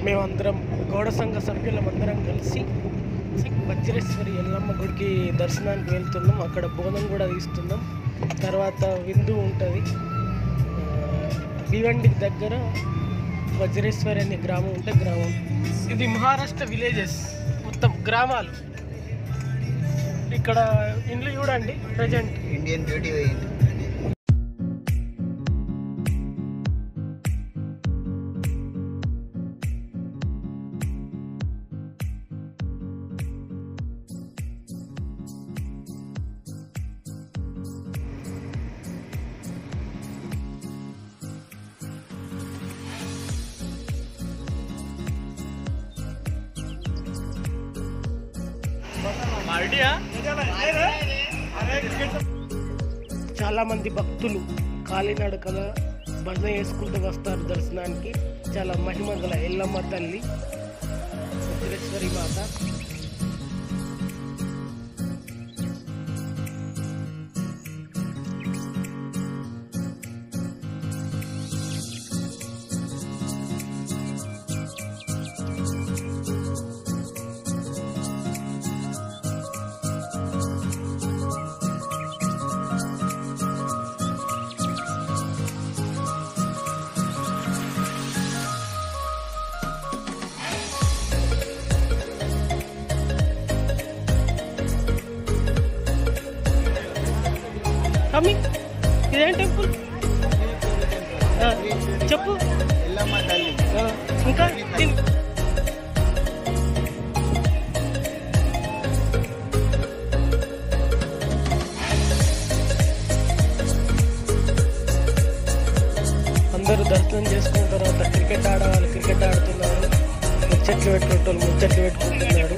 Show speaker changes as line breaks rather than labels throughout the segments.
మేమందరం గౌడ సంఘ సభ్యులమందరం కలిసి వజ్రేశ్వరి ఎల్లమ్మ గుడికి దర్శనానికి వెళ్తున్నాం అక్కడ బోనం కూడా తీస్తున్నాం తర్వాత విందు ఉంటుంది భివండికి దగ్గర వజ్రేశ్వరి అనే గ్రామం ఉంటే గ్రామం ఇది మహారాష్ట్ర విలేజెస్ మొత్తం గ్రామాలు ఇక్కడ ఇండ్లు చూడండి ప్రజెంట్
ఇండియన్ బ్యూటీ పోయింది
చాలా మంది భక్తులు కాలినడకల భజన చేసుకుంటూ వస్తారు దర్శనానికి చాలా మహిమ గల ఎల్లమ్మ తల్లి వజ్రేశ్వరి మాత కమి ఇదేం టెంపుల్ ఆ, చెప్పు
ఎల్లమ్మ తల్లి
ఆ, ఇంకా దీని- అందరూ దర్శనం చేసుకున్న తర్వాత క్రికెట్ ఆడవాళ్ళు క్రికెట్ ఆడుతున్నారు ముచ్చట్లు పెట్టుకుంటారు ముచ్చట్లు పెట్టుకుంటున్నారు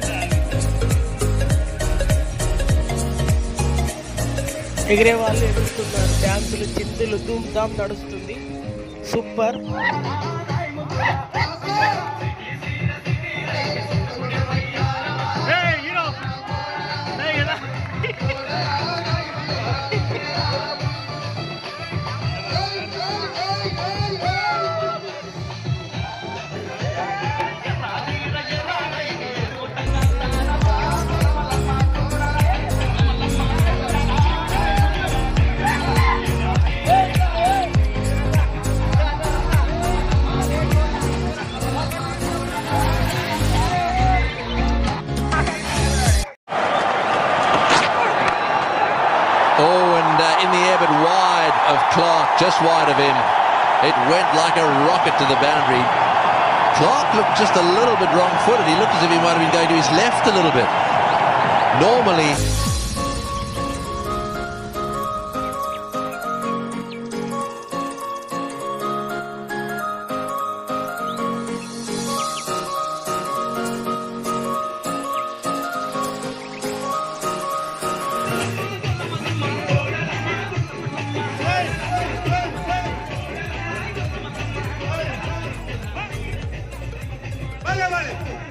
ఎగిరే వాళ్ళు ఎగురుతున్నారు డ్యాన్సులు చిందులు ధూమ్ ధామ్ నడుస్తుంది super
Oh, and uh, in the air, but wide of Clark, just wide of him. It went like a rocket to the boundary. Clark looked just a little bit wrong footed. He looked as if he might have been going to his left a little bit. Normally,
Vale, vale.